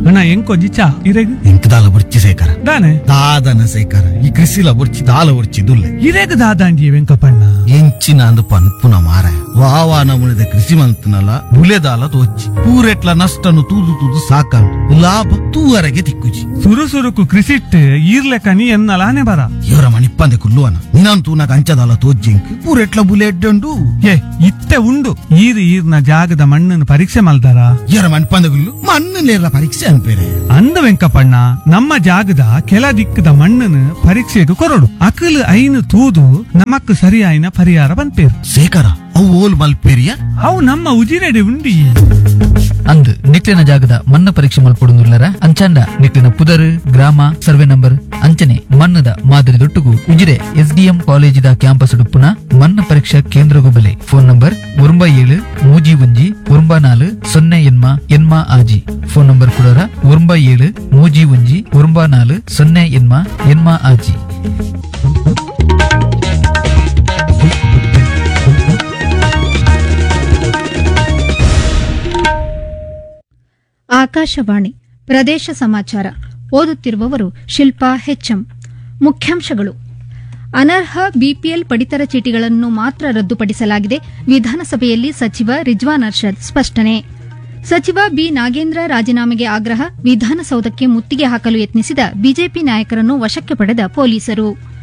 ಅಣ್ಣ ಎಂಕೊ ಜಿಚ್ಚ ಇರೆಗ್ ಎಂಕ್ ದಾಲ ಬುರ್ಚಿ ಸೇಕರ ದಾನೆ ದಾದನ ಸೇಕರ ಈ ಕೃಷಿಲ ಬುರ್ಚಿ ದಾಲ ಬುರ್ಚಿ ದುಲ್ಲೆ ಇರೆಗ್ ದಾದಾಂಡಿ ವೆಂಕಪಣ್ಣ ಎಂಚಿನ ಅಂದು ಪನ್ಪುನ ಮಾರ ವಾವಾ ನಮುನಿದ ಕೃಷಿ ಮಂತನಲ ಬುಲೆದಾಲ ತೋಚಿ ಪೂರೆಟ್ಲ ನಷ್ಟನು ತೂದು ತೂದು ಸಾಕಂಡು ಲಾಭ ತೂವರೆಗೆ ತಿಕ್ಕುಜಿ ಸುರು ಸುರುಕು ಕೃಷಿಟ್ ಈರ್ಲೆಕ ನೀ ಎನ್ನಲಾನೆ ಬರ ಇವರ ಮಣಿಪ್ಪಂದೆ ಕುಲ್ಲುವನ ನಿನ್ನಂತೂ ನಾಗ ಅಂಚದಾಲ ತೋಜ್ಜಿಂಕ್ ಪೂರೆಟ್ಲ ಬುಲೆ ಎಡ್ಡಂಡು ಏ ಇತ್ತೆ ಉಂಡು ಈರ್ ಈರ್ನ ಜಾಗದ ಮಣ್ಣನ್ನು ಪರೀಕ್ಷೆ ಮಲ್ದಾರ ಇವರ ಮಣಿಪ್ಪಂದೆ ಕುಲ್ಲು ಮಣ್ಣನೇರ ಪರೀಕ್ಷೆ ಅನ್ಪೇರೆ ಅಂದ ವೆಂಕಪಣ್ಣ ನಮ್ಮ ಜಾಗದ ಕೆಲ ದಿಕ್ಕದ ಮಣ್ಣನ್ನು ಪರೀಕ್ಷೆಗೆ ಕೊರಡು ಅಕಲ್ ಐನು ತೂದು ನಮಕ್ ಸರಿಯಾಯಿನ ಪರಿಹಾರ ಬಂತೇರು ಸೇಕರ ಅವು ಓಲ್ ಮಲ್ಪೇರಿಯ ಅವು ನಮ್ಮ ಉಜಿರೆಡೆ ಉಂಡಿ ಅಂದ್ ನಿಕ್ಲಿನ ಜಾಗದ ಮಣ್ಣು ಪರೀಕ್ಷೆ ಮಲ್ಪಡುವುದಿಲ್ಲರ ಅಂಚಾಂಡ ನಿಕ್ಲಿನ ಪುದರ್ ಗ್ರಾಮ ಸರ್ವೆ ನಂಬರ್ ಅಂಚನೆ ಮಣ್ಣದ ಮಾದರಿ ದೊಟ್ಟುಗು ಉಜಿರೆ ಎಸ್ಡಿಎಂ ಕಾಲೇಜಿದ ಕ್ಯಾಂಪಸ್ ಡುಪ್ಪುನ ಮಣ್ಣು ಪರೀಕ್ಷಾ ಕೇಂದ್ರಗು ಬೆಲೆ ಫೋನ್ ನಂಬರ್ ಒಂಬ ಏಳು ಮೂಜಿ ಒಂಜಿ ಒಂಬ ನಾಲು ಸೊನ್ನೆ ಎನ್ಮ ಎನ್ಮ ಆಜಿ ಫೋನ್ ನಂಬರ್ ಕೊಡೋರ ಒಂಬ ಏಳು ಮೂಜಿ ಒಂಜಿ ಒಂಬ ನಾಲು ಸೊನ್ನೆ ಎನ್ಮ ಎನ್ಮ ಆಜಿ ಆಕಾಶವಾಣಿ ಪ್ರದೇಶ ಸಮಾಚಾರ ಓದುತ್ತಿರುವವರು ಶಿಲ್ಪಾ ಹೆಚ್ಎಂ ಮುಖ್ಯಾಂಶಗಳು ಅನರ್ಹ ಬಿಪಿಎಲ್ ಪಡಿತರ ಚೀಟಿಗಳನ್ನು ಮಾತ್ರ ರದ್ದುಪಡಿಸಲಾಗಿದೆ ವಿಧಾನಸಭೆಯಲ್ಲಿ ಸಚಿವ ರಿಜ್ವಾನ್ ಅರ್ಷದ್ ಸ್ಪಷ್ಟನೆ ಸಚಿವ ಬಿ ನಾಗೇಂದ್ರ ರಾಜೀನಾಮೆಗೆ ಆಗ್ರಹ ವಿಧಾನಸೌಧಕ್ಕೆ ಮುತ್ತಿಗೆ ಹಾಕಲು ಯತ್ನಿಸಿದ ಬಿಜೆಪಿ ನಾಯಕರನ್ನು ವಶಕ್ಕೆ ಪಡೆದ ಪೊಲೀಸರು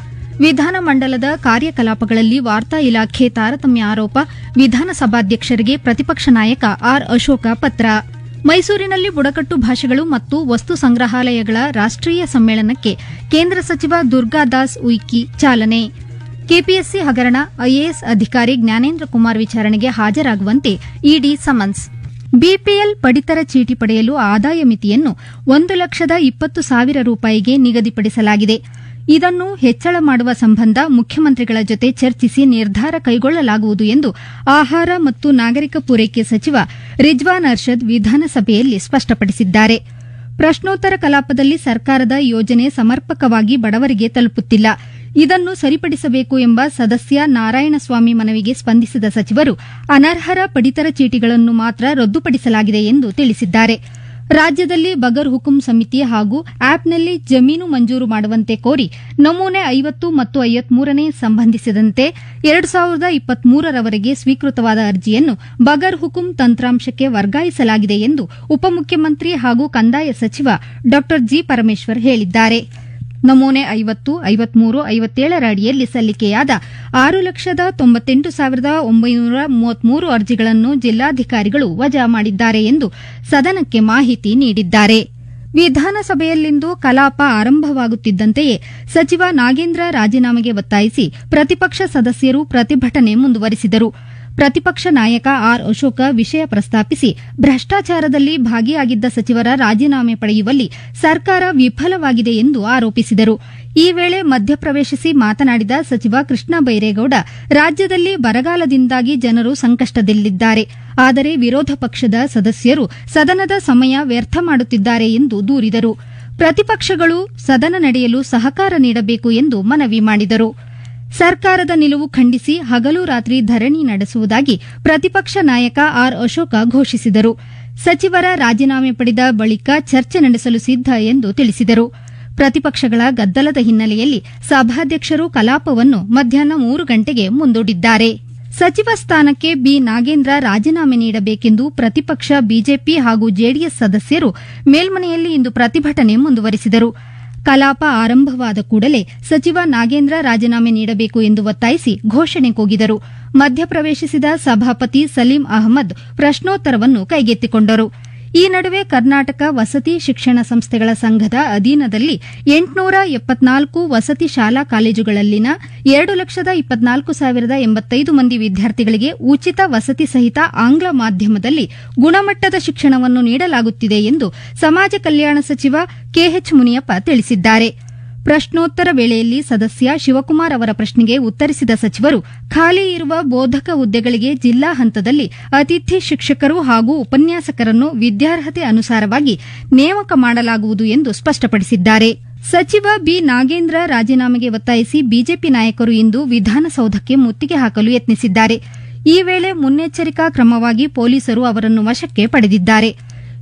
ವಿಧಾನಮಂಡಲದ ಕಾರ್ಯಕಲಾಪಗಳಲ್ಲಿ ವಾರ್ತಾ ಇಲಾಖೆ ತಾರತಮ್ಯ ಆರೋಪ ವಿಧಾನಸಭಾಧ್ಯಕ್ಷರಿಗೆ ಪ್ರತಿಪಕ್ಷ ನಾಯಕ ಆರ್ ಅಶೋಕ ಪತ್ರ ಮೈಸೂರಿನಲ್ಲಿ ಬುಡಕಟ್ಟು ಭಾಷೆಗಳು ಮತ್ತು ವಸ್ತು ಸಂಗ್ರಹಾಲಯಗಳ ರಾಷ್ಟ್ರೀಯ ಸಮ್ಮೇಳನಕ್ಕೆ ಕೇಂದ್ರ ಸಚಿವ ದುರ್ಗಾದಾಸ್ ಉಯ್ಕಿ ಚಾಲನೆ ಕೆಪಿಎಸ್ಸಿ ಹಗರಣ ಐಎಎಸ್ ಅಧಿಕಾರಿ ಜ್ಞಾನೇಂದ್ರ ಕುಮಾರ್ ವಿಚಾರಣೆಗೆ ಹಾಜರಾಗುವಂತೆ ಇಡಿ ಸಮನ್ಸ್ ಬಿಪಿಎಲ್ ಪಡಿತರ ಚೀಟಿ ಪಡೆಯಲು ಆದಾಯ ಮಿತಿಯನ್ನು ಒಂದು ಲಕ್ಷದ ಇಪ್ಪತ್ತು ಸಾವಿರ ರೂಪಾಯಿಗೆ ನಿಗದಿಪಡಿಸಲಾಗಿದೆ ಇದನ್ನು ಹೆಚ್ಚಳ ಮಾಡುವ ಸಂಬಂಧ ಮುಖ್ಯಮಂತ್ರಿಗಳ ಜೊತೆ ಚರ್ಚಿಸಿ ನಿರ್ಧಾರ ಕೈಗೊಳ್ಳಲಾಗುವುದು ಎಂದು ಆಹಾರ ಮತ್ತು ನಾಗರಿಕ ಪೂರೈಕೆ ಸಚಿವ ರಿಜ್ವಾನ್ ಅರ್ಷದ್ ವಿಧಾನಸಭೆಯಲ್ಲಿ ಸ್ಪಷ್ಟಪಡಿಸಿದ್ದಾರೆ ಪ್ರಶ್ನೋತ್ತರ ಕಲಾಪದಲ್ಲಿ ಸರ್ಕಾರದ ಯೋಜನೆ ಸಮರ್ಪಕವಾಗಿ ಬಡವರಿಗೆ ತಲುಪುತ್ತಿಲ್ಲ ಇದನ್ನು ಸರಿಪಡಿಸಬೇಕು ಎಂಬ ಸದಸ್ಯ ನಾರಾಯಣಸ್ವಾಮಿ ಮನವಿಗೆ ಸ್ಪಂದಿಸಿದ ಸಚಿವರು ಅನರ್ಹರ ಪಡಿತರ ಚೀಟಿಗಳನ್ನು ಮಾತ್ರ ರದ್ದುಪಡಿಸಲಾಗಿದೆ ಎಂದು ತಿಳಿಸಿದ್ದಾರೆ ರಾಜ್ಯದಲ್ಲಿ ಬಗರ್ ಹುಕುಂ ಸಮಿತಿ ಹಾಗೂ ಆಪ್ನಲ್ಲಿ ಜಮೀನು ಮಂಜೂರು ಮಾಡುವಂತೆ ಕೋರಿ ನಮೂನೆ ಐವತ್ತು ಮತ್ತು ಐವತ್ಮೂರನೇ ಸಂಬಂಧಿಸಿದಂತೆ ಎರಡು ಸಾವಿರದ ಇಪ್ಪತ್ಮೂರರವರೆಗೆ ಸ್ವೀಕೃತವಾದ ಅರ್ಜಿಯನ್ನು ಬಗರ್ ಹುಕುಂ ತಂತ್ರಾಂಶಕ್ಕೆ ವರ್ಗಾಯಿಸಲಾಗಿದೆ ಎಂದು ಉಪಮುಖ್ಯಮಂತ್ರಿ ಹಾಗೂ ಕಂದಾಯ ಸಚಿವ ಡಾ ಜಿ ಪರಮೇಶ್ವರ್ ಹೇಳಿದ್ದಾರೆ ನಮೂನೆ ಐವತ್ತು ಐವತ್ಮೂರು ಐವತ್ತೇಳರ ಅಡಿಯಲ್ಲಿ ಸಲ್ಲಿಕೆಯಾದ ಆರು ಲಕ್ಷದ ತೊಂಬತ್ತೆಂಟು ಸಾವಿರದ ಒಂಬೈನೂರ ಮೂವತ್ಮೂರು ಅರ್ಜಿಗಳನ್ನು ಜಿಲ್ಲಾಧಿಕಾರಿಗಳು ವಜಾ ಮಾಡಿದ್ದಾರೆ ಎಂದು ಸದನಕ್ಕೆ ಮಾಹಿತಿ ನೀಡಿದ್ದಾರೆ ವಿಧಾನಸಭೆಯಲ್ಲಿಂದು ಕಲಾಪ ಆರಂಭವಾಗುತ್ತಿದ್ದಂತೆಯೇ ಸಚಿವ ನಾಗೇಂದ್ರ ರಾಜೀನಾಮೆಗೆ ಒತ್ತಾಯಿಸಿ ಪ್ರತಿಪಕ್ಷ ಸದಸ್ಯರು ಪ್ರತಿಭಟನೆ ಮುಂದುವರೆಸಿದರು ಪ್ರತಿಪಕ್ಷ ನಾಯಕ ಆರ್ ಅಶೋಕ ವಿಷಯ ಪ್ರಸ್ತಾಪಿಸಿ ಭ್ರಷ್ಟಾಚಾರದಲ್ಲಿ ಭಾಗಿಯಾಗಿದ್ದ ಸಚಿವರ ರಾಜೀನಾಮೆ ಪಡೆಯುವಲ್ಲಿ ಸರ್ಕಾರ ವಿಫಲವಾಗಿದೆ ಎಂದು ಆರೋಪಿಸಿದರು ಈ ವೇಳೆ ಮಧ್ಯಪ್ರವೇಶಿಸಿ ಮಾತನಾಡಿದ ಸಚಿವ ಕೃಷ್ಣ ಬೈರೇಗೌಡ ರಾಜ್ಯದಲ್ಲಿ ಬರಗಾಲದಿಂದಾಗಿ ಜನರು ಸಂಕಷ್ಟದಲ್ಲಿದ್ದಾರೆ ಆದರೆ ವಿರೋಧ ಪಕ್ಷದ ಸದಸ್ಯರು ಸದನದ ಸಮಯ ವ್ಯರ್ಥ ಮಾಡುತ್ತಿದ್ದಾರೆ ಎಂದು ದೂರಿದರು ಪ್ರತಿಪಕ್ಷಗಳು ಸದನ ನಡೆಯಲು ಸಹಕಾರ ನೀಡಬೇಕು ಎಂದು ಮನವಿ ಮಾಡಿದರು ಸರ್ಕಾರದ ನಿಲುವು ಖಂಡಿಸಿ ಹಗಲು ರಾತ್ರಿ ಧರಣಿ ನಡೆಸುವುದಾಗಿ ಪ್ರತಿಪಕ್ಷ ನಾಯಕ ಆರ್ ಅಶೋಕ ಘೋಷಿಸಿದರು ಸಚಿವರ ರಾಜೀನಾಮೆ ಪಡೆದ ಬಳಿಕ ಚರ್ಚೆ ನಡೆಸಲು ಸಿದ್ದ ಎಂದು ತಿಳಿಸಿದರು ಪ್ರತಿಪಕ್ಷಗಳ ಗದ್ದಲದ ಹಿನ್ನೆಲೆಯಲ್ಲಿ ಸಭಾಧ್ಯಕ್ಷರು ಕಲಾಪವನ್ನು ಮಧ್ಯಾಹ್ನ ಮೂರು ಗಂಟೆಗೆ ಮುಂದೂಡಿದ್ದಾರೆ ಸಚಿವ ಸ್ಥಾನಕ್ಕೆ ಬಿ ನಾಗೇಂದ್ರ ರಾಜೀನಾಮೆ ನೀಡಬೇಕೆಂದು ಪ್ರತಿಪಕ್ಷ ಬಿಜೆಪಿ ಹಾಗೂ ಜೆಡಿಎಸ್ ಸದಸ್ಯರು ಮೇಲ್ಮನೆಯಲ್ಲಿ ಇಂದು ಪ್ರತಿಭಟನೆ ಮುಂದುವರೆಸಿದರು ಕಲಾಪ ಆರಂಭವಾದ ಕೂಡಲೇ ಸಚಿವ ನಾಗೇಂದ್ರ ರಾಜೀನಾಮೆ ನೀಡಬೇಕು ಎಂದು ಒತ್ತಾಯಿಸಿ ಘೋಷಣೆ ಕೂಗಿದರು ಮಧ್ಯಪ್ರವೇಶಿಸಿದ ಸಭಾಪತಿ ಸಲೀಂ ಅಹಮದ್ ಪ್ರಶ್ನೋತ್ತರವನ್ನು ಕೈಗೆತ್ತಿಕೊಂಡರು ಈ ನಡುವೆ ಕರ್ನಾಟಕ ವಸತಿ ಶಿಕ್ಷಣ ಸಂಸ್ಥೆಗಳ ಸಂಘದ ಅಧೀನದಲ್ಲಿ ಎಂಟುನೂರ ಎಪ್ಪತ್ನಾಲ್ಕು ವಸತಿ ಶಾಲಾ ಕಾಲೇಜುಗಳಲ್ಲಿನ ಎರಡು ಲಕ್ಷದ ಇಪ್ಪತ್ನಾಲ್ಕು ಸಾವಿರದ ಎಂಬತ್ತೈದು ಮಂದಿ ವಿದ್ಯಾರ್ಥಿಗಳಿಗೆ ಉಚಿತ ವಸತಿ ಸಹಿತ ಆಂಗ್ಲ ಮಾಧ್ಯಮದಲ್ಲಿ ಗುಣಮಟ್ಟದ ಶಿಕ್ಷಣವನ್ನು ನೀಡಲಾಗುತ್ತಿದೆ ಎಂದು ಸಮಾಜ ಕಲ್ಯಾಣ ಸಚಿವ ಕೆಎಚ್ ಮುನಿಯಪ್ಪ ತಿಳಿಸಿದ್ದಾರೆ ಪ್ರಶ್ನೋತ್ತರ ವೇಳೆಯಲ್ಲಿ ಸದಸ್ಯ ಶಿವಕುಮಾರ್ ಅವರ ಪ್ರಶ್ನೆಗೆ ಉತ್ತರಿಸಿದ ಸಚಿವರು ಖಾಲಿ ಇರುವ ಬೋಧಕ ಹುದ್ದೆಗಳಿಗೆ ಜಿಲ್ಲಾ ಹಂತದಲ್ಲಿ ಅತಿಥಿ ಶಿಕ್ಷಕರು ಹಾಗೂ ಉಪನ್ಯಾಸಕರನ್ನು ವಿದ್ಯಾರ್ಹತೆ ಅನುಸಾರವಾಗಿ ನೇಮಕ ಮಾಡಲಾಗುವುದು ಎಂದು ಸ್ಪಷ್ಟಪಡಿಸಿದ್ದಾರೆ ಸಚಿವ ಬಿ ನಾಗೇಂದ್ರ ರಾಜೀನಾಮೆಗೆ ಒತ್ತಾಯಿಸಿ ಬಿಜೆಪಿ ನಾಯಕರು ಇಂದು ವಿಧಾನಸೌಧಕ್ಕೆ ಮುತ್ತಿಗೆ ಹಾಕಲು ಯತ್ನಿಸಿದ್ದಾರೆ ಈ ವೇಳೆ ಮುನ್ನೆಚ್ಚರಿಕಾ ಕ್ರಮವಾಗಿ ಪೊಲೀಸರು ಅವರನ್ನು ವಶಕ್ಕೆ ಪಡೆದಿದ್ದಾರೆ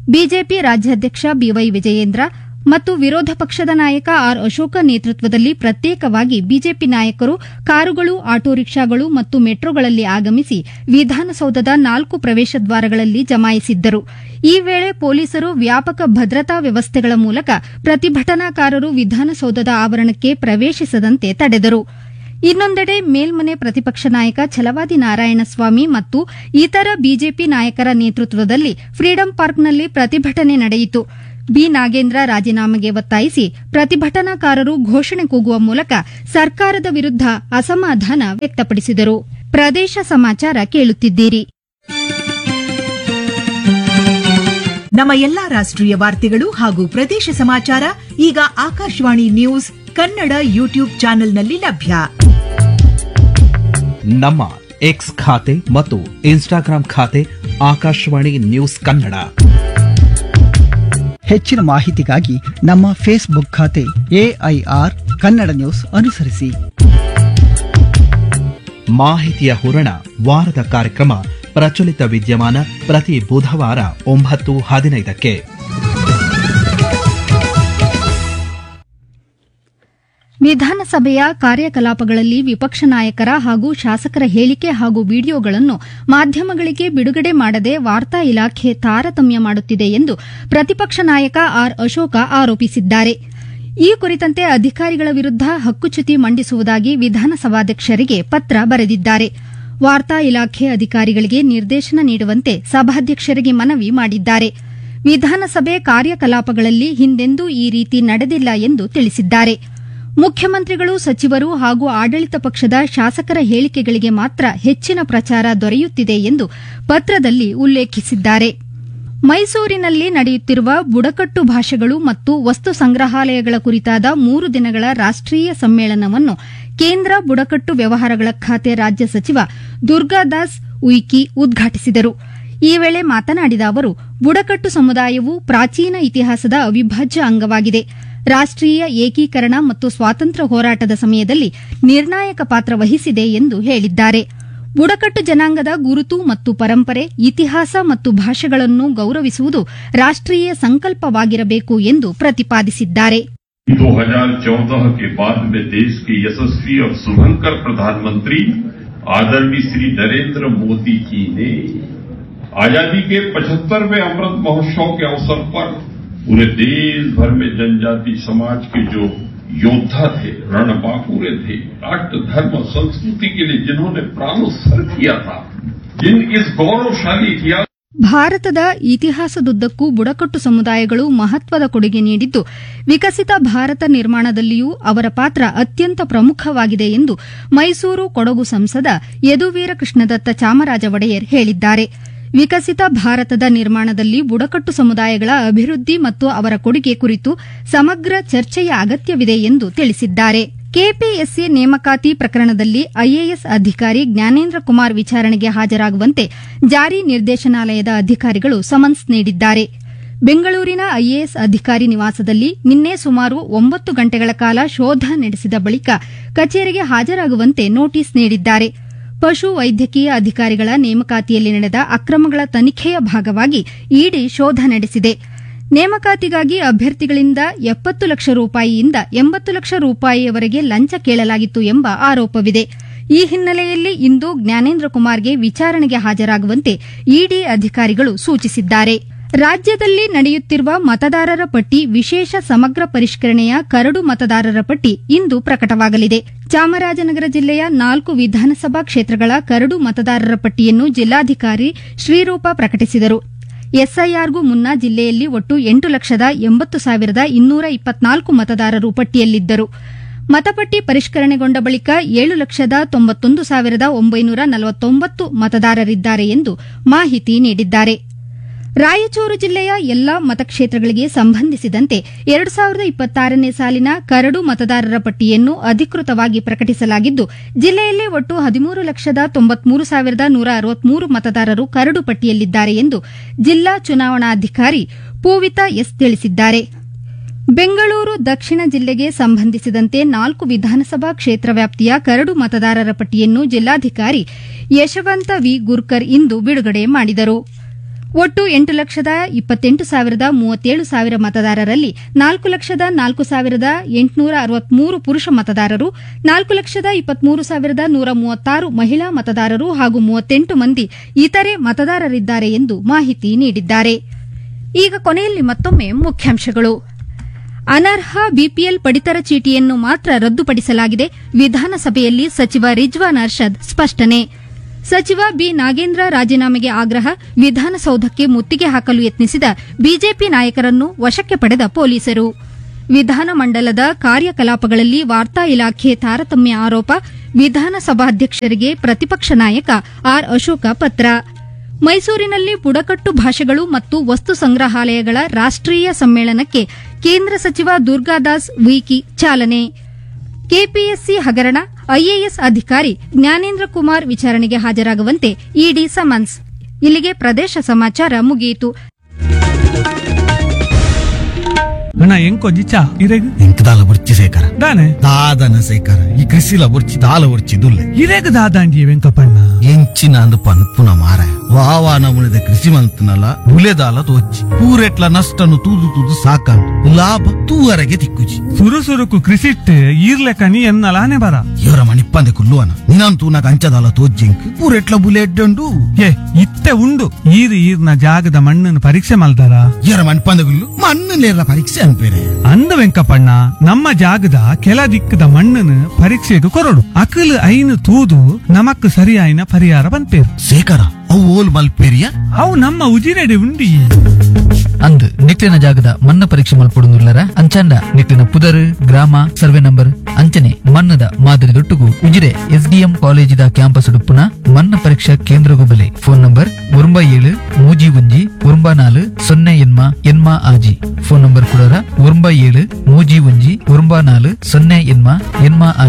ಬಿಜೆಪಿ ರಾಜ್ಯಾಧ್ಯಕ್ಷ ಬಿವೈ ವಿಜಯೇಂದ್ರ ಮತ್ತು ವಿರೋಧ ಪಕ್ಷದ ನಾಯಕ ಆರ್ ಅಶೋಕ ನೇತೃತ್ವದಲ್ಲಿ ಪ್ರತ್ಯೇಕವಾಗಿ ಬಿಜೆಪಿ ನಾಯಕರು ಕಾರುಗಳು ಆಟೋ ರಿಕ್ಷಾಗಳು ಮತ್ತು ಮೆಟ್ರೋಗಳಲ್ಲಿ ಆಗಮಿಸಿ ವಿಧಾನಸೌಧದ ನಾಲ್ಕು ಪ್ರವೇಶ ದ್ವಾರಗಳಲ್ಲಿ ಜಮಾಯಿಸಿದ್ದರು ಈ ವೇಳೆ ಪೊಲೀಸರು ವ್ಯಾಪಕ ಭದ್ರತಾ ವ್ಯವಸ್ಥೆಗಳ ಮೂಲಕ ಪ್ರತಿಭಟನಾಕಾರರು ವಿಧಾನಸೌಧದ ಆವರಣಕ್ಕೆ ಪ್ರವೇಶಿಸದಂತೆ ತಡೆದರು ಇನ್ನೊಂದೆಡೆ ಮೇಲ್ಮನೆ ಪ್ರತಿಪಕ್ಷ ನಾಯಕ ಛಲವಾದಿ ನಾರಾಯಣಸ್ವಾಮಿ ಮತ್ತು ಇತರ ಬಿಜೆಪಿ ನಾಯಕರ ನೇತೃತ್ವದಲ್ಲಿ ಫ್ರೀಡಂ ಪಾರ್ಕ್ನಲ್ಲಿ ಪ್ರತಿಭಟನೆ ನಡೆಯಿತು ಬಿ ನಾಗೇಂದ್ರ ರಾಜೀನಾಮೆಗೆ ಒತ್ತಾಯಿಸಿ ಪ್ರತಿಭಟನಾಕಾರರು ಘೋಷಣೆ ಕೂಗುವ ಮೂಲಕ ಸರ್ಕಾರದ ವಿರುದ್ದ ಅಸಮಾಧಾನ ವ್ಯಕ್ತಪಡಿಸಿದರು ಪ್ರದೇಶ ಸಮಾಚಾರ ಕೇಳುತ್ತಿದ್ದೀರಿ ನಮ್ಮ ಎಲ್ಲಾ ರಾಷ್ಟ್ರೀಯ ವಾರ್ತೆಗಳು ಹಾಗೂ ಪ್ರದೇಶ ಸಮಾಚಾರ ಈಗ ಆಕಾಶವಾಣಿ ನ್ಯೂಸ್ ಕನ್ನಡ ಯೂಟ್ಯೂಬ್ ಚಾನೆಲ್ನಲ್ಲಿ ಲಭ್ಯ ನಮ್ಮ ಎಕ್ಸ್ ಖಾತೆ ಮತ್ತು ಇನ್ಸ್ಟಾಗ್ರಾಂ ಖಾತೆ ಆಕಾಶವಾಣಿ ನ್ಯೂಸ್ ಕನ್ನಡ ಹೆಚ್ಚಿನ ಮಾಹಿತಿಗಾಗಿ ನಮ್ಮ ಫೇಸ್ಬುಕ್ ಖಾತೆ ಎಐಆರ್ ಕನ್ನಡ ನ್ಯೂಸ್ ಅನುಸರಿಸಿ ಮಾಹಿತಿಯ ಹೂರಣ ವಾರದ ಕಾರ್ಯಕ್ರಮ ಪ್ರಚಲಿತ ವಿದ್ಯಮಾನ ಪ್ರತಿ ಬುಧವಾರ ಒಂಬತ್ತು ಹದಿನೈದಕ್ಕೆ ವಿಧಾನಸಭೆಯ ಕಾರ್ಯಕಲಾಪಗಳಲ್ಲಿ ವಿಪಕ್ಷ ನಾಯಕರ ಹಾಗೂ ಶಾಸಕರ ಹೇಳಿಕೆ ಹಾಗೂ ವಿಡಿಯೋಗಳನ್ನು ಮಾಧ್ಯಮಗಳಿಗೆ ಬಿಡುಗಡೆ ಮಾಡದೆ ವಾರ್ತಾ ಇಲಾಖೆ ತಾರತಮ್ಯ ಮಾಡುತ್ತಿದೆ ಎಂದು ಪ್ರತಿಪಕ್ಷ ನಾಯಕ ಆರ್ ಅಶೋಕ ಆರೋಪಿಸಿದ್ದಾರೆ ಈ ಕುರಿತಂತೆ ಅಧಿಕಾರಿಗಳ ವಿರುದ್ದ ಹಕ್ಕುಚ್ಯುತಿ ಮಂಡಿಸುವುದಾಗಿ ವಿಧಾನಸಭಾಧ್ಯಕ್ಷರಿಗೆ ಪತ್ರ ಬರೆದಿದ್ದಾರೆ ವಾರ್ತಾ ಇಲಾಖೆ ಅಧಿಕಾರಿಗಳಿಗೆ ನಿರ್ದೇಶನ ನೀಡುವಂತೆ ಸಭಾಧ್ಯಕ್ಷರಿಗೆ ಮನವಿ ಮಾಡಿದ್ದಾರೆ ವಿಧಾನಸಭೆ ಕಾರ್ಯಕಲಾಪಗಳಲ್ಲಿ ಹಿಂದೆಂದೂ ಈ ರೀತಿ ನಡೆದಿಲ್ಲ ಎಂದು ತಿಳಿಸಿದ್ದಾರೆ ಮುಖ್ಯಮಂತ್ರಿಗಳು ಸಚಿವರು ಹಾಗೂ ಆಡಳಿತ ಪಕ್ಷದ ಶಾಸಕರ ಹೇಳಿಕೆಗಳಿಗೆ ಮಾತ್ರ ಹೆಚ್ಚಿನ ಪ್ರಚಾರ ದೊರೆಯುತ್ತಿದೆ ಎಂದು ಪತ್ರದಲ್ಲಿ ಉಲ್ಲೇಖಿಸಿದ್ದಾರೆ ಮೈಸೂರಿನಲ್ಲಿ ನಡೆಯುತ್ತಿರುವ ಬುಡಕಟ್ಟು ಭಾಷೆಗಳು ಮತ್ತು ವಸ್ತು ಸಂಗ್ರಹಾಲಯಗಳ ಕುರಿತಾದ ಮೂರು ದಿನಗಳ ರಾಷ್ಟೀಯ ಸಮ್ಮೇಳನವನ್ನು ಕೇಂದ್ರ ಬುಡಕಟ್ಟು ವ್ಯವಹಾರಗಳ ಖಾತೆ ರಾಜ್ಯ ಸಚಿವ ದುರ್ಗಾದಾಸ್ ಉಯಿಕಿ ಉದ್ಘಾಟಿಸಿದರು ಈ ವೇಳೆ ಮಾತನಾಡಿದ ಅವರು ಬುಡಕಟ್ಟು ಸಮುದಾಯವು ಪ್ರಾಚೀನ ಇತಿಹಾಸದ ಅವಿಭಾಜ್ಯ ಅಂಗವಾಗಿದೆ ರಾಷ್ಟೀಯ ಏಕೀಕರಣ ಮತ್ತು ಸ್ವಾತಂತ್ರ್ಯ ಹೋರಾಟದ ಸಮಯದಲ್ಲಿ ನಿರ್ಣಾಯಕ ಪಾತ್ರ ವಹಿಸಿದೆ ಎಂದು ಹೇಳಿದ್ದಾರೆ ಬುಡಕಟ್ಟು ಜನಾಂಗದ ಗುರುತು ಮತ್ತು ಪರಂಪರೆ ಇತಿಹಾಸ ಮತ್ತು ಭಾಷೆಗಳನ್ನು ಗೌರವಿಸುವುದು ರಾಷ್ಟೀಯ ಸಂಕಲ್ಪವಾಗಿರಬೇಕು ಎಂದು ಪ್ರತಿಪಾದಿಸಿದ್ದಾರೆ 2014 के बाद में देश के यशस्वी और शुभंकर प्रधानमंत्री आदरणीय श्री नरेंद्र मोदी जी ने आजादी के 75वें अमृत महोत्सव के अवसर पर पूरे देश भर में जनजाति समाज के जो योद्धा थे रणबांकुरे थे राष्ट्र धर्म और संस्कृति के लिए जिन्होंने प्राणोत्सर्ग किया था जिन इस गौरवशाली इतिहास ಭಾರತದ ಇತಿಹಾಸದುದ್ದಕ್ಕೂ ಬುಡಕಟ್ಟು ಸಮುದಾಯಗಳು ಮಹತ್ವದ ಕೊಡುಗೆ ನೀಡಿದ್ದು ವಿಕಸಿತ ಭಾರತ ನಿರ್ಮಾಣದಲ್ಲಿಯೂ ಅವರ ಪಾತ್ರ ಅತ್ಯಂತ ಪ್ರಮುಖವಾಗಿದೆ ಎಂದು ಮೈಸೂರು ಕೊಡಗು ಸಂಸದ ಯದುವೀರ ಕೃಷ್ಣದತ್ತ ಚಾಮರಾಜ ಒಡೆಯರ್ ಹೇಳಿದ್ದಾರೆ ವಿಕಸಿತ ಭಾರತದ ನಿರ್ಮಾಣದಲ್ಲಿ ಬುಡಕಟ್ಟು ಸಮುದಾಯಗಳ ಅಭಿವೃದ್ಧಿ ಮತ್ತು ಅವರ ಕೊಡುಗೆ ಕುರಿತು ಸಮಗ್ರ ಚರ್ಚೆಯ ಅಗತ್ಯವಿದೆ ಎಂದು ತಿಳಿಸಿದ್ದಾರೆ ಕೆಪಿಎಸ್ಸಿ ನೇಮಕಾತಿ ಪ್ರಕರಣದಲ್ಲಿ ಐಎಎಸ್ ಅಧಿಕಾರಿ ಜ್ಞಾನೇಂದ್ರ ಕುಮಾರ್ ವಿಚಾರಣೆಗೆ ಹಾಜರಾಗುವಂತೆ ಜಾರಿ ನಿರ್ದೇಶನಾಲಯದ ಅಧಿಕಾರಿಗಳು ಸಮನ್ಸ್ ನೀಡಿದ್ದಾರೆ ಬೆಂಗಳೂರಿನ ಐಎಎಸ್ ಅಧಿಕಾರಿ ನಿವಾಸದಲ್ಲಿ ನಿನ್ನೆ ಸುಮಾರು ಒಂಬತ್ತು ಗಂಟೆಗಳ ಕಾಲ ಶೋಧ ನಡೆಸಿದ ಬಳಿಕ ಕಚೇರಿಗೆ ಹಾಜರಾಗುವಂತೆ ನೋಟಿಸ್ ನೀಡಿದ್ದಾರೆ ಪಶು ವೈದ್ಯಕೀಯ ಅಧಿಕಾರಿಗಳ ನೇಮಕಾತಿಯಲ್ಲಿ ನಡೆದ ಅಕ್ರಮಗಳ ತನಿಖೆಯ ಭಾಗವಾಗಿ ಇಡಿ ಶೋಧ ನಡೆಸಿದೆ ನೇಮಕಾತಿಗಾಗಿ ಅಭ್ಯರ್ಥಿಗಳಿಂದ ಎಪ್ಪತ್ತು ಲಕ್ಷ ರೂಪಾಯಿಯಿಂದ ಎಂಬತ್ತು ಲಕ್ಷ ರೂಪಾಯಿಯವರೆಗೆ ಲಂಚ ಕೇಳಲಾಗಿತ್ತು ಎಂಬ ಆರೋಪವಿದೆ ಈ ಹಿನ್ನೆಲೆಯಲ್ಲಿ ಇಂದು ಜ್ಞಾನೇಂದ್ರ ಕುಮಾರ್ಗೆ ವಿಚಾರಣೆಗೆ ಹಾಜರಾಗುವಂತೆ ಇಡಿ ಅಧಿಕಾರಿಗಳು ಸೂಚಿಸಿದ್ದಾರೆ ರಾಜ್ಯದಲ್ಲಿ ನಡೆಯುತ್ತಿರುವ ಮತದಾರರ ಪಟ್ಟಿ ವಿಶೇಷ ಸಮಗ್ರ ಪರಿಷ್ಕರಣೆಯ ಕರಡು ಮತದಾರರ ಪಟ್ಟಿ ಇಂದು ಪ್ರಕಟವಾಗಲಿದೆ ಚಾಮರಾಜನಗರ ಜಿಲ್ಲೆಯ ನಾಲ್ಕು ವಿಧಾನಸಭಾ ಕ್ಷೇತ್ರಗಳ ಕರಡು ಮತದಾರರ ಪಟ್ಟಿಯನ್ನು ಜಿಲ್ಲಾಧಿಕಾರಿ ಶ್ರೀರೂಪ ಪ್ರಕಟಿಸಿದರು ಎಸ್ಐಆರ್ಗೂ ಮುನ್ನ ಜಿಲ್ಲೆಯಲ್ಲಿ ಒಟ್ಟು ಎಂಟು ಲಕ್ಷದ ಎಂಬತ್ತು ಸಾವಿರದ ಇನ್ನೂರ ಇಪ್ಪತ್ನಾಲ್ಕು ಮತದಾರರು ಪಟ್ಟಿಯಲ್ಲಿದ್ದರು ಮತಪಟ್ಟಿ ಪರಿಷ್ಕರಣೆಗೊಂಡ ಬಳಿಕ ಏಳು ಲಕ್ಷದ ತೊಂಬತ್ತೊಂದು ಸಾವಿರದ ಒಂಬೈನೂರ ನಲವತ್ತೊಂಬತ್ತು ಮತದಾರರಿದ್ದಾರೆ ಎಂದು ಮಾಹಿತಿ ನೀಡಿದ್ದಾರೆ ರಾಯಚೂರು ಜಿಲ್ಲೆಯ ಎಲ್ಲಾ ಮತಕ್ಷೇತ್ರಗಳಿಗೆ ಸಂಬಂಧಿಸಿದಂತೆ ಎರಡು ಸಾವಿರದ ಇಪ್ಪತ್ತಾರನೇ ಸಾಲಿನ ಕರಡು ಮತದಾರರ ಪಟ್ಟಿಯನ್ನು ಅಧಿಕೃತವಾಗಿ ಪ್ರಕಟಿಸಲಾಗಿದ್ದು ಜಿಲ್ಲೆಯಲ್ಲಿ ಒಟ್ಟು ಹದಿಮೂರು ಲಕ್ಷದ ತೊಂಬತ್ಮೂರು ಸಾವಿರದ ನೂರ ಅರವತ್ಮೂರು ಮತದಾರರು ಕರಡು ಪಟ್ಟಿಯಲ್ಲಿದ್ದಾರೆ ಎಂದು ಜಿಲ್ಲಾ ಚುನಾವಣಾಧಿಕಾರಿ ಪೂವಿತಾ ಎಸ್ ತಿಳಿಸಿದ್ದಾರೆ ಬೆಂಗಳೂರು ದಕ್ಷಿಣ ಜಿಲ್ಲೆಗೆ ಸಂಬಂಧಿಸಿದಂತೆ ನಾಲ್ಕು ವಿಧಾನಸಭಾ ಕ್ಷೇತ್ರ ವ್ಯಾಪ್ತಿಯ ಕರಡು ಮತದಾರರ ಪಟ್ಟಿಯನ್ನು ಜಿಲ್ಲಾಧಿಕಾರಿ ಯಶವಂತ ವಿ ಗುರ್ಕರ್ ಇಂದು ಬಿಡುಗಡೆ ಮಾಡಿದರು ಒಟ್ಟು ಎಂಟು ಲಕ್ಷದ ಇಪ್ಪತ್ತೆಂಟು ಸಾವಿರದ ಮೂವತ್ತೇಳು ಸಾವಿರ ಮತದಾರರಲ್ಲಿ ನಾಲ್ಕು ಲಕ್ಷದ ನಾಲ್ಕು ಸಾವಿರದ ಎಂಟುನೂರ ಅರವತ್ಮೂರು ಪುರುಷ ಮತದಾರರು ನಾಲ್ಕು ಲಕ್ಷದ ಇಪ್ಪತ್ಮೂರು ಸಾವಿರದ ನೂರ ಮೂವತ್ತಾರು ಮಹಿಳಾ ಮತದಾರರು ಹಾಗೂ ಮೂವತ್ತೆಂಟು ಮಂದಿ ಇತರೆ ಮತದಾರರಿದ್ದಾರೆ ಎಂದು ಮಾಹಿತಿ ನೀಡಿದ್ದಾರೆ ಈಗ ಕೊನೆಯಲ್ಲಿ ಮತ್ತೊಮ್ಮೆ ಮುಖ್ಯಾಂಶಗಳು ಅನರ್ಹ ಬಿಪಿಎಲ್ ಪಡಿತರ ಚೀಟಿಯನ್ನು ಮಾತ್ರ ರದ್ದುಪಡಿಸಲಾಗಿದೆ ವಿಧಾನಸಭೆಯಲ್ಲಿ ಸಚಿವ ರಿಜ್ವಾನ್ ಅರ್ಷದ್ ಸ್ಪಷ್ಟನೆ ಸಚಿವ ಬಿ ನಾಗೇಂದ್ರ ರಾಜೀನಾಮೆಗೆ ಆಗ್ರಹ ವಿಧಾನಸೌಧಕ್ಕೆ ಮುತ್ತಿಗೆ ಹಾಕಲು ಯತ್ನಿಸಿದ ಬಿಜೆಪಿ ನಾಯಕರನ್ನು ವಶಕ್ಕೆ ಪಡೆದ ಪೊಲೀಸರು ವಿಧಾನಮಂಡಲದ ಕಾರ್ಯಕಲಾಪಗಳಲ್ಲಿ ವಾರ್ತಾ ಇಲಾಖೆ ತಾರತಮ್ಯ ಆರೋಪ ವಿಧಾನಸಭಾಧ್ಯಕ್ಷರಿಗೆ ಪ್ರತಿಪಕ್ಷ ನಾಯಕ ಆರ್ ಅಶೋಕ ಪತ್ರ ಮೈಸೂರಿನಲ್ಲಿ ಬುಡಕಟ್ಟು ಭಾಷೆಗಳು ಮತ್ತು ವಸ್ತು ಸಂಗ್ರಹಾಲಯಗಳ ರಾಷ್ಟೀಯ ಸಮ್ಮೇಳನಕ್ಕೆ ಕೇಂದ್ರ ಸಚಿವ ದುರ್ಗಾದಾಸ್ ಉಯಿಕಿ ಚಾಲನೆ ಕೆಪಿಎಸ್ಸಿ ಹಗರಣ ಐಎಎಸ್ ಅಧಿಕಾರಿ ಜ್ಞಾನೇಂದ್ರ ಕುಮಾರ್ ವಿಚಾರಣೆಗೆ ಹಾಜರಾಗುವಂತೆ ಇಡಿ ಸಮನ್ಸ್ ಇಲ್ಲಿಗೆ ಪ್ರದೇಶ ಸಮಾಚಾರ ಮುಗಿಯಿತು ಅಣ್ಣ ಎಂಕೊಜ್ಜಿ ಚಾ ಇರೆಗ್ ಎಂಕ್ ದಾಲ ಬುರ್ಚಿ ಸೇಕರ ದಾನೆ ದಾದನ ಸೇಕರ ಈ ಕೃಷಿಲ ಬುರ್ಚಿ ದಾಲ ಬುರ್ಚಿ ದುಲ್ಲೆ ಇರೆಗ್ ದಾದಾಂಡಿ ವೆಂಕಪಣ್ಣ ಎಂಚಿನ ಅಂದು ಪನ್ಪುನ ಮಾರ ವಾವಾ ನಮುನಿದ ಕೃಷಿ ಮಂತನಲ ಬುಲೆದಾಲ ತೋಚಿ ಪೂರೆಟ್ಲ ನಷ್ಟನು ತೂದು ತೂದು ಸಾಕಂಡು ಲಾಭ ತೂವರೆಗೆ ತಿಕ್ಕುಜಿ ಸುರು ಸುರುಕು ಕೃಷಿಟ್ ಈರ್ಲೆಕ ನೀ ಎನ್ನಲಾನೆ ಬರ ಇವರ ಮಣಿಪ್ಪಂದೆ ಕುಲ್ಲುವನ ನಿನ್ನಂತೂ ನಾಗ ಅಂಚದಾಲ ತೋಜ್ಜಿಂಕ್ ಪೂರೆಟ್ಲ ಬುಲೆ ಎಡ್ಡಂಡು ಏ ಇತ್ತೆ ಉಂಡು ಈರ್ ಈರ್ನ ಜಾಗದ ಮಣ್ಣನ್ನು ಪರೀಕ್ಷೆ ಮಲ್ದಾರ ಇವರ ಮಣಿಪ್ಪಂದೆ ಕುಲ್ಲು ಮಣ್ಣನೇರ ಪರೀಕ್ಷೆ ಅನ್ಪೇರೆ ಅಂದ ವೆಂಕಪಣ್ಣ ನಮ್ಮ ಜಾಗದ ಕೆಲ ದಿಕ್ಕದ ಮಣ್ಣನ್ನು ಪರೀಕ್ಷೆಗೆ ಕೊರಡು ಅಕಲ್ ಐನು ತೂದು ನಮಕ್ ಸರಿಯಾಯಿನ ಪರಿಹಾರ ಬಂತೇರು ಸೇಕರ ಅವು ಓಲ್ ಮಲ್ಪೇರಿಯ ಅವು ನಮ್ಮ ಉಜಿರೆಡೆ ಉಂಡಿ ಅಂದ್ ನಿಕ್ಲಿನ ಜಾಗದ ಮಣ್ಣು ಪರೀಕ್ಷೆ ಮಲ್ಪಡುವುದಿಲ್ಲರ ಅಂಚಾಂಡ ನಿಕ್ಲಿನ ಪುದರ್ ಗ್ರಾಮ ಸರ್ವೆ ನಂಬರ್ ಅಂಚನೆ ಮಣ್ಣದ ಮಾದರಿ ದೊಟ್ಟುಗು ಉಜಿರೆ ಎಸ್ಡಿಎಂ ಕಾಲೇಜಿದ ಕ್ಯಾಂಪಸ್ ಉಡುಪುನ ಮಣ್ಣು ಪರೀಕ್ಷಾ ಕೇಂದ್ರಗು ಬೆಲೆ ಫೋನ್ ನಂಬರ್ ಒಂಬ ಏಳು ಮೂಜಿ ಒಂಜಿ ಒಂಬ ನಾಲು ಸೊನ್ನೆ ಎನ್ಮ ಎನ್ಮ ಆಜಿ ಫೋನ್ ನಂಬರ್ ಕೊಡೋರ ಒಂಬ ಏಳು ಮೂಜಿ ಒಂಜಿ ಒಂಬ ನಾಲು ಸೊನ್ನೆ ಎನ್ಮ ಎನ್ಮ ಆಜಿ